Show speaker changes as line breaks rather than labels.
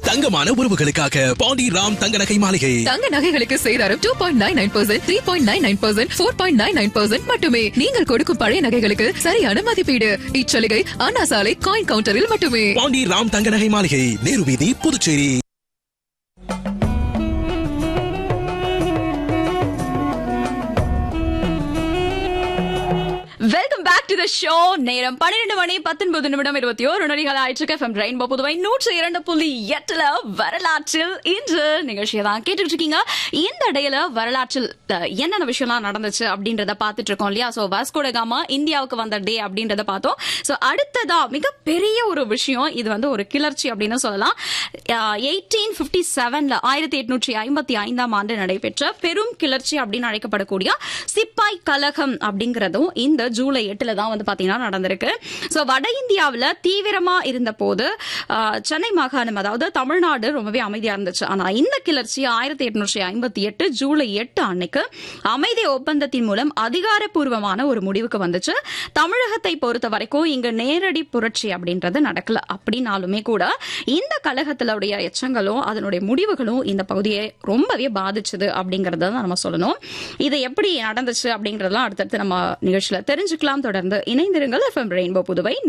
தங்கமான உறவுகளுக்காக பாண்டி ராம் தங்க நகை மாளிகை
தங்க நகைகளுக்கு சேதாரம் two point nine nine percent three point nine nine percent four point nine nine percent மட்டுமே நீங்கள் கொடுக்கும் பழைய நகைகளுக்கு சரியான மதிப்பீடு இச்சலுகை அண்ணா சாலை காயின் கவுண்டரில் மட்டுமே
பாண்டி ராம் தங்க நகை மாளிகை நேரு வீதி Puducherry
welcome back to the show நேரம் பன்னிரண்டு மணி பத்தொன்பது நிமிடம் இருபத்தி ஓரு நொடிகள் ஆயிடுச்சு எஃப்எம் ரெயின்போ புதுவை நூற்றி இரண்டு புள்ளி எட்டுல வரலாற்றில் இன்று நிகழ்ச்சியை தான் கேட்டுட்டு இருக்கீங்க இந்த இடையில வரலாற்றில் அஹ், என்னென்ன விஷயம்லாம் நடந்துச்சு அப்படின்றத பார்த்துட்டு இருக்கோம் இல்லையா சோ வாஸ்கோட காமா இந்தியாவுக்கு வந்த டே அப்படின்றத பார்த்தோம் சோ அடுத்ததா மிகப்பெரிய ஒரு விஷயம் இது வந்து ஒரு கிளர்ச்சி அப்படின்னு சொல்லலாம் எயிட்டீன் பிப்டி செவன்ல ஆயிரத்தி எட்நூற்றி ஐம்பத்தி ஐந்தாம் ஆண்டு நடைபெற்ற பெரும் கிளர்ச்சி அப்படின்னு அழைக்கப்படக்கூடிய சிப்பாய் கலகம் அப்படிங்கறதும் இந்த ஜூலை எட்டுல தான் வந்து பாத்தீங்கன்னா நடந்திருக்கு சோ வட இந்தியாவுல தீவிரமா இருந்த போது ஆஹ், சென்னை மாகாணம் அதாவது தமிழ்நாடு ரொம்பவே அமைதியா இருந்துச்சு ஆனா இந்த கிளர்ச்சி ஆயிரத்தி எட்நூற்றி ஐம்பத்தி எட்டு ஜூலை எட்டு அன்னைக்கு அமைதி ஒப்பந்தத்தின் மூலம் அதிகாரப்பூர்வமான ஒரு முடிவுக்கு வந்துச்சு தமிழகத்தை பொறுத்த வரைக்கும் இங்க நேரடி புரட்சி அப்படின்றது நடக்கல அப்படின்னாலுமே கூட இந்த கழகத்தினுடைய எச்சங்களும் அதனுடைய முடிவுகளும் இந்த பகுதியை ரொம்பவே பாதிச்சது அப்படிங்கறத தான் நம்ம சொல்லணும் இது எப்படி நடந்துச்சு அப்படிங்கறதெல்லாம் அடுத்தடுத்து நம்ம நிகழ்ச்சியில தெரிஞ்சுக்கலாம் தொடர்ந்து இணைந்திருங்கள் எஃப்எம் ரெயின்போ புதுவை